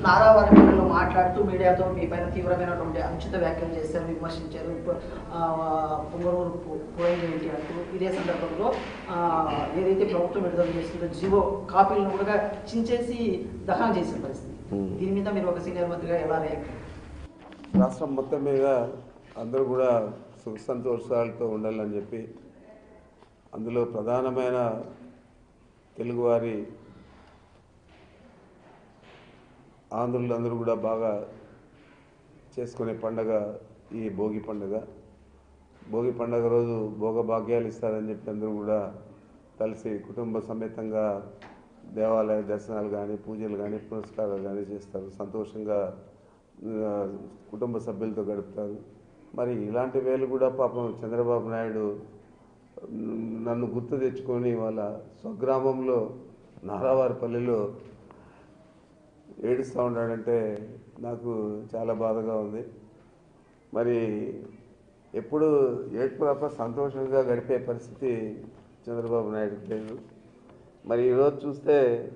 నారావారిలో మాట్లాడుతూ మీడియాతో మీ పైన తీవ్రమైనటువంటి అనుచిత వ్యాఖ్యలు చేశారు విమర్శించారు ఆ, పుంగనూరు పు- పోయింది ఏంటి అంటూ ఇదే సందర్భంలో ఆ, ఏదైతే ప్రభుత్వం విడుదల చేస్తుందో జీవో కాపీలను కూడా చించేసి దహనం చేసిన పరిస్థితి Hmm. దీని మీద మీరు ఒక సీనియర్ మంత్రిగా ఎలా రియాక్ట్ రాష్ట్రం మొత్తం మీద అందరూ కూడా సుఖ సంతోషాలతో ఉండాలని చెప్పి అందులో ప్రధానమైన తెలుగువారి ఆంధ్రులందరూ కూడా బాగా చేసుకునే పండగ ఈ భోగి పండుగ భోగి పండగ రోజు భోగ భాగ్యాలు ఇస్తారని చెప్పి అందరూ కూడా కలిసి కుటుంబ సమేతంగా దేవాలయ దర్శనాలు కానీ పూజలు కానీ పురస్కారాలు కానీ చేస్తారు సంతోషంగా ఆ, కుటుంబ సభ్యులతో గడుపుతారు మరి ఇలాంటి వేలు కూడా పాపం చంద్రబాబు నాయుడు నన్ను గుర్తు తెచ్చుకొని వాళ్ళ స్వగ్రామంలో నారావారిపల్లిలో ఏడుస్తూ ఉన్నాడంటే నాకు చాలా బాధగా ఉంది మరి ఎప్పుడు ఏడుపు తప్ప సంతోషంగా గడిపే పరిస్థితి చంద్రబాబు నాయుడు లేదు మరి ఈరోజు చూస్తే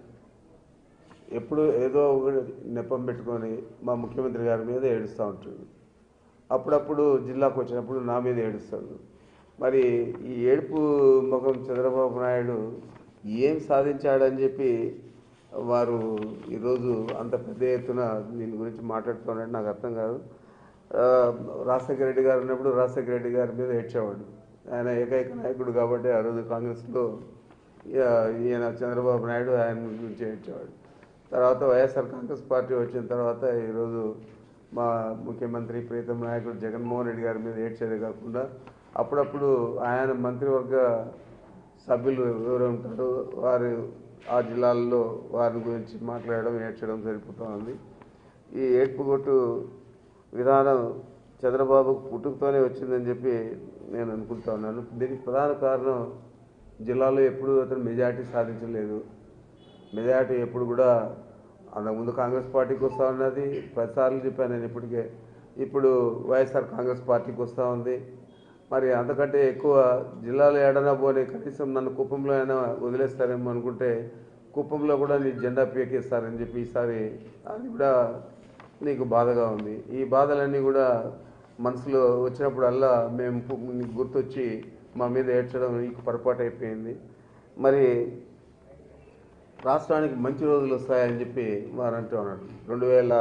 ఎప్పుడు ఏదో ఒకటి నెపం పెట్టుకొని మా ముఖ్యమంత్రి గారి మీద ఏడుస్తూ ఉంటాడు అప్పుడప్పుడు జిల్లాకు వచ్చినప్పుడు నా మీద ఏడుస్తాడు మరి ఈ ఏడుపు ముఖం చంద్రబాబు నాయుడు ఏం సాధించాడని చెప్పి వారు ఈరోజు అంత పెద్ద ఎత్తున దీని గురించి మాట్లాడుతున్నాడు నాకు అర్థం కాదు ఆ, రాజశేఖర రెడ్డి గారు ఉన్నప్పుడు రాజశేఖర రెడ్డి గారి మీద ఏడ్చేవాడు ఆయన ఏకైక నాయకుడు కాబట్టి ఆ రోజు కాంగ్రెస్లో ఈ- ఈయన చంద్రబాబు నాయుడు ఆయన గురించి ఏడ్చేవాడు తర్వాత వైఎస్ఆర్ కాంగ్రెస్ పార్టీ వచ్చిన తర్వాత ఈరోజు మా ముఖ్యమంత్రి ప్రీతం నాయకుడు జగన్మోహన్ రెడ్డి గారి మీద ఏడ్చేదే కాకుండా అప్పుడప్పుడు ఆయన మంత్రివర్గ సభ్యులు ఎవరు ఉంటారో వారు ఆ జిల్లాల్లో వారి గురించి మాట్లాడడం ఏడ్చడం సరిపోతూ ఉంది ఈ ఏడ్పుగొట్టు విధానం చంద్రబాబు పుట్టుకతోనే వచ్చిందని చెప్పి నేను అనుకుంటా ఉన్నాను దీనికి ప్రధాన కారణం జిల్లాలో ఎప్పుడూ అతను మెజార్టీ సాధించలేదు మెజార్టీ ఎప్పుడు కూడా అంతకుముందు కాంగ్రెస్ పార్టీకి వస్తూ ఉన్నది పదిసార్లు చెప్పాను నేను ఇప్పటికే ఇప్పుడు వైఎస్ఆర్ కాంగ్రెస్ పార్టీకి వస్తూ ఉంది మరి అంతకంటే ఎక్కువ జిల్లాలో ఏడనా పోనీ కనీసం నన్ను కుప్పంలో అయినా వదిలేస్తారేమో అనుకుంటే కుప్పంలో కూడా నీ జెండా పీకేస్తారని చెప్పి ఈసారి అది కూడా నీకు బాధగా ఉంది ఈ బాధలన్నీ కూడా మనసులో వచ్చినప్పుడల్లా మేము పు- నీకు గుర్తొచ్చి మా మీద ఏడ్చడం నీకు పొరపాటు అయిపోయింది మరి రాష్ట్రానికి మంచి రోజులు వస్తాయని చెప్పి వారు అంటూ ఉన్నాడు రెండు వేల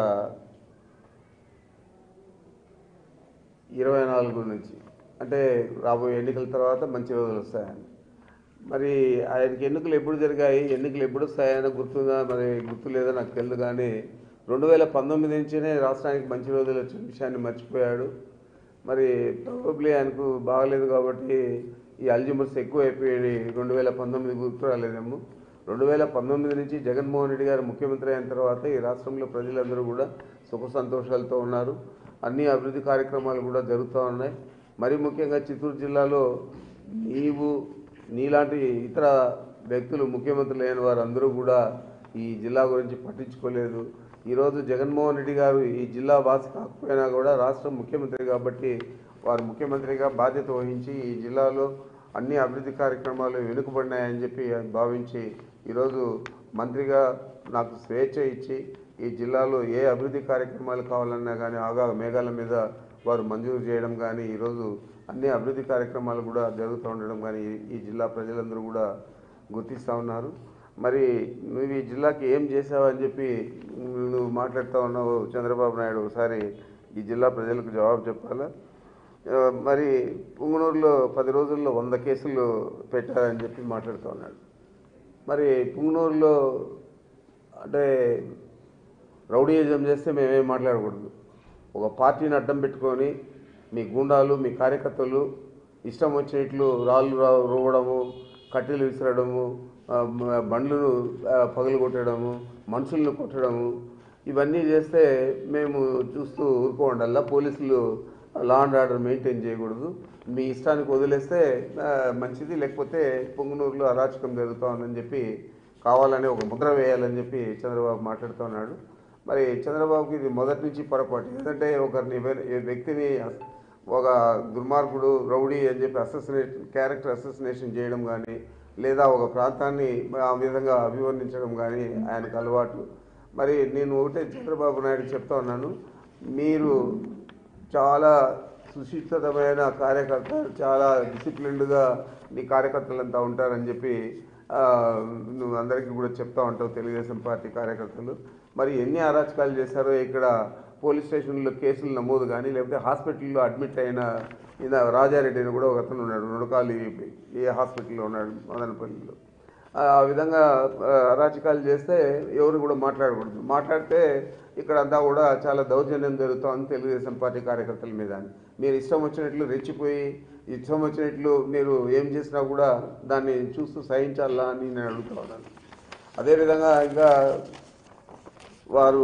ఇరవై నాలుగు నుంచి అంటే రాబోయే ఎన్నికల తర్వాత మంచి రోజులు వస్తాయని మరి ఆయనకి ఎన్నికలు ఎప్పుడు జరిగాయి ఎన్నికలు ఎప్పుడు వస్తాయని గుర్తుందా మరి గుర్తు లేదో నాకు తెలియదు కానీ రెండు వేల పంతొమ్మిది నుంచినే రాష్ట్రానికి మంచి రోజులు వచ్చిన విషయాన్ని మర్చిపోయాడు మరి ప్రాబబ్లీ ఆయనకు బాగలేదు కాబట్టి ఈ అల్జిమర్స్ ఎక్కువ అయిపోయాయి రెండు వేల పంతొమ్మిది గుర్తు రాలేదేమో రెండు వేల పంతొమ్మిది నుంచి జగన్మోహన్ రెడ్డి గారు ముఖ్యమంత్రి అయిన తర్వాత ఈ రాష్ట్రంలో ప్రజలందరూ కూడా సుఖ సంతోషాలతో ఉన్నారు అన్ని అభివృద్ధి కార్యక్రమాలు కూడా జరుగుతూ ఉన్నాయి మరి ముఖ్యంగా చిత్తూరు జిల్లాలో నీవు నీలాంటి ఇతర వ్యక్తులు ముఖ్యమంత్రులు అయిన వారందరూ కూడా ఈ జిల్లా గురించి పట్టించుకోలేదు ఈరోజు జగన్మోహన్ రెడ్డి గారు ఈ జిల్లా వాసి కాకపోయినా కూడా రాష్ట్ర ముఖ్యమంత్రి కాబట్టి వారు ముఖ్యమంత్రిగా బాధ్యత వహించి ఈ జిల్లాలో అన్ని అభివృద్ధి కార్యక్రమాలు వెనుకబడినాయని చెప్పి భావించి ఈరోజు మంత్రిగా నాకు స్వేచ్ఛ ఇచ్చి ఈ జిల్లాలో ఏ అభివృద్ధి కార్యక్రమాలు కావాలన్నా కానీ ఆగా మేఘాల మీద వారు మంజూరు చేయడం కానీ ఈరోజు అన్ని అభివృద్ధి కార్యక్రమాలు కూడా జరుగుతూ ఉండడం కానీ ఈ- ఈ జిల్లా ప్రజలందరూ కూడా గుర్తిస్తూ ఉన్నారు మరి నువ్వు ఈ జిల్లాకి ఏం చేసావని చెప్పి నువ్వు మాట్లాడుతూ ఉన్నావు చంద్రబాబు నాయుడు ఒకసారి ఈ జిల్లా ప్రజలకు జవాబు చెప్పాలా ఆ, మరి పుంగనూరులో పది రోజుల్లో వంద కేసులు పెట్టారని చెప్పి మాట్లాడుతూ ఉన్నాడు మరి పుంగనూరులో అంటే రౌడీయిజం చేస్తే మేమేం మాట్లాడకూడదు ఒక పార్టీని అడ్డం పెట్టుకొని మీ గుండాలు మీ కార్యకర్తలు ఇష్టం వచ్చినట్లు రాళ్ళు రా- రువ్వడము కట్టెలు విసరడము ఆ, మ- బండ్లను ఆ, పగలగొట్టడము మనుషులను కొట్టడము ఇవన్నీ చేస్తే మేము చూస్తూ ఊరుకోండల్లా పోలీసులు లా అండ్ ఆర్డర్ మెయింటైన్ చేయకూడదు మీ ఇష్టానికి వదిలేస్తే ఆ, మంచిది లేకపోతే పొంగునూరులో అరాచకం జరుగుతూ ఉందని చెప్పి కావాలని ఒక ముద్ర వేయాలని చెప్పి చంద్రబాబు మాట్లాడుతూ ఉన్నాడు మరి చంద్రబాబుకి ఇది మొదటి నుంచి పొరపాటు ఎందుకంటే ఒకరిని వె- ఏ వ్యక్తిని అస్- ఒక దుర్మార్గుడు రౌడీ అని చెప్పి అసోసినేషన్ క్యారెక్టర్ అసోసినేషన్ చేయడం కానీ లేదా ఒక ప్రాంతాన్ని ఆ విధంగా అభివర్ణించడం కానీ ఆయనకు అలవాటు మరి నేను ఒకటే చంద్రబాబు నాయుడు చెప్తా ఉన్నాను మీరు చాలా సుశిక్షితమైన కార్యకర్త చాలా డిసిప్లిన్డ్గా నీ కార్యకర్తలంతా ఉంటారని చెప్పి ఆ, నువ్వు అందరికీ కూడా చెప్తా ఉంటావు తెలుగుదేశం పార్టీ కార్యకర్తలు మరి ఎన్ని అరాచకాలు చేశారో ఇక్కడ పోలీస్ స్టేషన్లో కేసులు నమోదు కానీ లేకపోతే హాస్పిటల్లో అడ్మిట్ అయిన ఈయన రాజారెడ్డి అని కూడా ఒక అతను ఉన్నాడు నొడకాలి ఏ హాస్పిటల్లో ఉన్నాడు మదనపల్లిలో ఆ ఆ విధంగా ఆ, అరాచకాలు చేస్తే ఎవరు కూడా మాట్లాడకూడదు మాట్లాడితే ఇక్కడ అంతా కూడా చాలా దౌర్జన్యం జరుగుతోంది తెలుగుదేశం పార్టీ కార్యకర్తల మీద మీరు ఇష్టం వచ్చినట్లు రెచ్చిపోయి ఇష్టం వచ్చినట్లు మీరు ఏం చేసినా కూడా దాన్ని చూస్తూ సహించాలా అని నేను అడుగుతా ఉన్నాను అదేవిధంగా ఇంకా వారు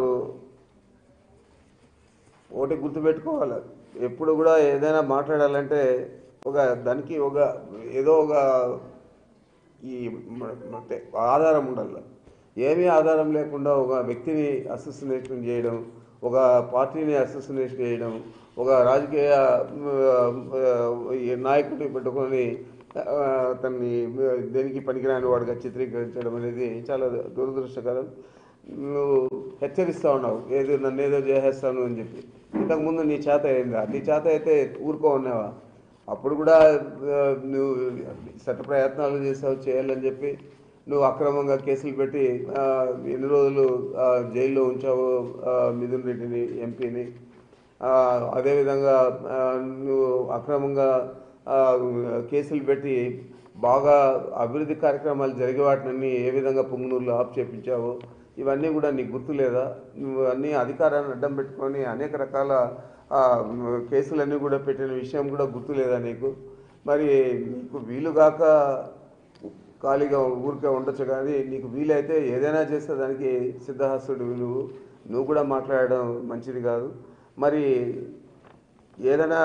ఒకటి గుర్తుపెట్టుకోవాలి ఎప్పుడు కూడా ఏదైనా మాట్లాడాలంటే ఒక దానికి ఒక ఏదో ఒక ఈ మ- మ- ఆధారం ఉండాలి ఏమీ ఆధారం లేకుండా ఒక వ్యక్తిని అసోసినేషన్ చేయడం ఒక పార్టీని అసోసినేషన్ చేయడం ఒక రాజకీయ ఆ, ఈ నాయకుడిని పెట్టుకొని ఆ, అతన్ని దేనికి పనికిరాని వాడిగా చిత్రీకరించడం అనేది చాలా దురదృష్టకరం నువ్వు హెచ్చరిస్తా ఉన్నావు ఏదో నన్ను ఏదో చేసేస్తాను అని చెప్పి ఇంతకుముందు నీ చేత అయిందా నీ చేత అయితే ఊరుకో ఉన్నావా అప్పుడు కూడా ఆ, నువ్వు శత ప్రయత్నాలు చేసావు చేయాలని చెప్పి నువ్వు అక్రమంగా కేసులు పెట్టి ఆ, ఎన్ని రోజులు ఆ, జైల్లో ఉంచావు ఆ, మిథున్ రెడ్డిని ఎంపీని ఆ, అదేవిధంగా ఆ, నువ్వు అక్రమంగా ఆ, కేసులు పెట్టి బాగా అభివృద్ధి కార్యక్రమాలు జరిగే వాటిని ఏ విధంగా పొంగునూరులో ఆఫ్ చేపించావో ఇవన్నీ కూడా నీకు గుర్తులేదా నువ్వు అన్ని అధికారాన్ని అడ్డం పెట్టుకొని అనేక రకాల ఆ, కేసులన్నీ కూడా పెట్టిన విషయం కూడా గుర్తులేదా నీకు మరి నీకు వీలుగాక ఖాళీగా ఊరికే ఉండొచ్చు కానీ నీకు వీలైతే ఏదైనా చేస్తే దానికి సిద్ధహస్తుడు నువ్వు నువ్వు కూడా మాట్లాడడం మంచిది కాదు మరి ఏదైనా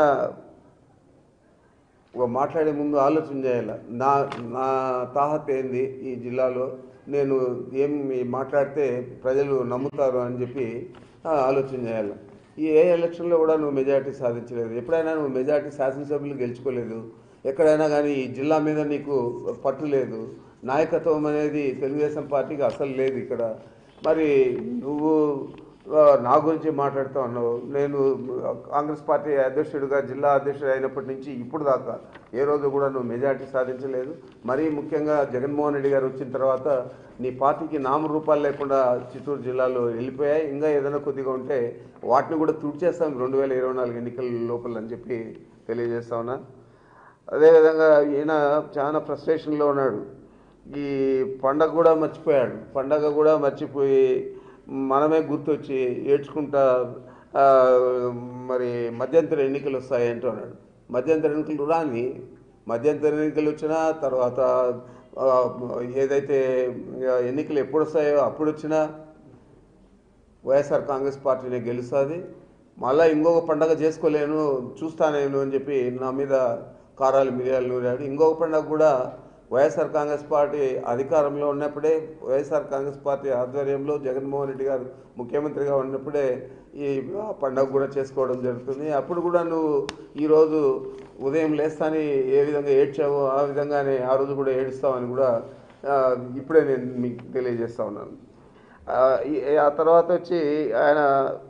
ఒక మాట్లాడే ముందు ఆలోచన చేయాలి నా నా తాహత్ ఏంది ఈ జిల్లాలో నేను ఏం మాట్లాడితే ప్రజలు నమ్ముతారు అని చెప్పి ఆ, ఆలోచన చేయాలి ఈ ఏ ఎలక్షన్లో కూడా నువ్వు మెజారిటీ సాధించలేదు ఎప్పుడైనా నువ్వు మెజారిటీ శాసనసభ్యులు గెలుచుకోలేదు ఎక్కడైనా కానీ ఈ జిల్లా మీద నీకు పట్టు లేదు నాయకత్వం అనేది తెలుగుదేశం పార్టీకి అసలు లేదు ఇక్కడ మరి నువ్వు ఆ, నా గురించి మాట్లాడుతూ ఉన్నావు నేను కాంగ్రెస్ పార్టీ అధ్యక్షుడిగా జిల్లా అధ్యక్షుడు అయినప్పటి నుంచి ఇప్పుడు దాకా ఏ రోజు కూడా నువ్వు మెజార్టీ సాధించలేదు మరీ ముఖ్యంగా జగన్మోహన్ రెడ్డి గారు వచ్చిన తర్వాత నీ పార్టీకి నామరూపాలు లేకుండా చిత్తూరు జిల్లాలో వెళ్ళిపోయాయి ఇంకా ఏదైనా కొద్దిగా ఉంటే వాటిని కూడా తుడిచేస్తాం రెండు వేల ఇరవై నాలుగు ఎన్నికల లోపల అని చెప్పి తెలియజేస్తా ఉన్నా అదేవిధంగా ఈయన చాలా ఫ్రస్ట్రేషన్లో ఉన్నాడు ఈ పండగ కూడా మర్చిపోయాడు పండగ కూడా మర్చిపోయి మనమే గుర్తొచ్చి ఏడ్చుకుంటా ఆ, మరి మధ్యంతర ఎన్నికలు వస్తాయి అంటున్నాడు మధ్యంతర ఎన్నికలు రాని మధ్యంతర ఎన్నికలు వచ్చినా తర్వాత ఆ, ఏదైతే ఆ, ఎన్నికలు ఎప్పుడు వస్తాయో అప్పుడు వచ్చినా వైఎస్ఆర్ కాంగ్రెస్ పార్టీనే గెలుస్తుంది మళ్ళీ ఇంకొక పండగ చేసుకోలేను చూస్తా నేను అని చెప్పి నా మీద కారాలు మిరియాలు నూరాడు ఇంకొక పండగ కూడా వైఎస్ఆర్ కాంగ్రెస్ పార్టీ అధికారంలో ఉన్నప్పుడే వైఎస్ఆర్ కాంగ్రెస్ పార్టీ ఆధ్వర్యంలో జగన్మోహన్ రెడ్డి గారు ముఖ్యమంత్రిగా ఉన్నప్పుడే ఈ పండగ కూడా చేసుకోవడం జరుగుతుంది అప్పుడు కూడా నువ్వు ఈరోజు ఉదయం లేస్తాని ఏ విధంగా ఏడ్చావో ఆ విధంగానే ఆ రోజు కూడా ఏడుస్తావని కూడా ఆ, ఇప్పుడే నేను మీకు తెలియజేస్తా ఉన్నాను ఆ, ఈ- ఆ తర్వాత వచ్చి ఆయన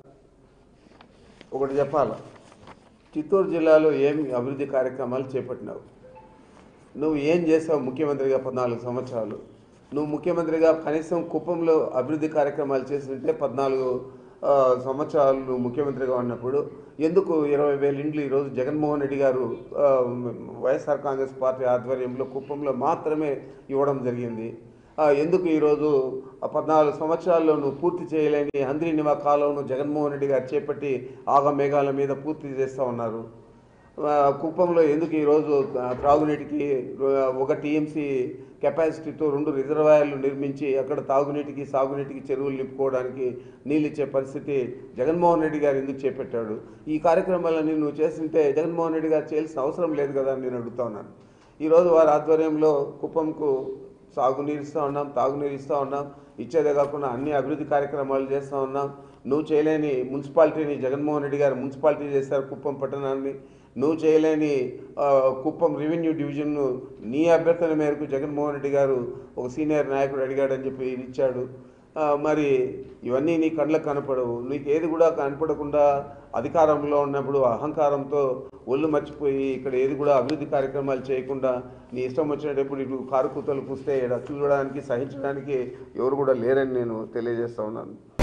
ఒకటి చెప్పాలి చిత్తూరు జిల్లాలో ఏం అభివృద్ధి కార్యక్రమాలు చేపట్టినావు నువ్వు ఏం చేసావు ముఖ్యమంత్రిగా పద్నాలుగు సంవత్సరాలు నువ్వు ముఖ్యమంత్రిగా కనీసం కుప్పంలో అభివృద్ధి కార్యక్రమాలు చేస్తుంటే పద్నాలుగు ఆ, సంవత్సరాలు నువ్వు ముఖ్యమంత్రిగా ఉన్నప్పుడు ఎందుకు ఇరవై వేల ఇండ్లు ఈరోజు జగన్మోహన్ రెడ్డి గారు ఆ, వైఎస్ఆర్ కాంగ్రెస్ పార్టీ ఆధ్వర్యంలో కుప్పంలో మాత్రమే ఇవ్వడం జరిగింది ఆ, ఎందుకు ఈరోజు ఆ పద్నాలుగు సంవత్సరాల్లో నువ్వు పూర్తి చేయలేని హంద్రి నివా కాలంను జగన్మోహన్ రెడ్డి గారు చేపట్టి ఆగమేఘాల మీద పూర్తి చేస్తూ ఉన్నారు ఆ, కుప్పంలో ఎందుకు ఈరోజు ఆ, త్రాగునీటికి ఆ, ఒక టీఎంసీ కెపాసిటీతో రెండు రిజర్వాయర్లు నిర్మించి అక్కడ తాగునీటికి సాగునీటికి చెరువులు నింపుకోవడానికి నీళ్ళు ఇచ్చే పరిస్థితి జగన్మోహన్ రెడ్డి గారు ఎందుకు చేపట్టాడు ఈ కార్యక్రమాలన్నీ నువ్వు చేస్తుంటే జగన్మోహన్ రెడ్డి గారు చేయాల్సిన అవసరం లేదు కదా అని నేను అడుగుతా ఉన్నాను ఈరోజు వారి ఆధ్వర్యంలో కుప్పంకు సాగునీరు ఇస్తూ ఉన్నాం తాగునీరు ఇస్తూ ఉన్నాం ఇచ్చేదే కాకుండా అన్ని అభివృద్ధి కార్యక్రమాలు చేస్తూ ఉన్నాం నువ్వు చేయలేని మున్సిపాలిటీని జగన్మోహన్ రెడ్డి గారు మున్సిపాలిటీ చేశారు కుప్పం పట్టణాన్ని నువ్వు చేయలేని ఆ, కుప్పం రెవెన్యూ డివిజన్ను నీ అభ్యర్థన మేరకు జగన్మోహన్ రెడ్డి గారు ఒక సీనియర్ నాయకుడు అడిగాడని చెప్పి ఇచ్చాడు ఆ, మరి ఇవన్నీ నీ కళ్ళకు కనపడవు నీకు ఏది కూడా కనపడకుండా అధికారంలో ఉన్నప్పుడు అహంకారంతో ఒళ్ళు మర్చిపోయి ఇక్కడ ఏది కూడా అభివృద్ధి కార్యక్రమాలు చేయకుండా నీ ఇష్టం వచ్చినప్పుడు ఇటు కారు కూతలు కూస్తే ఈడ చూడడానికి సహించడానికి ఎవరు కూడా లేరని నేను తెలియజేస్తా ఉన్నాను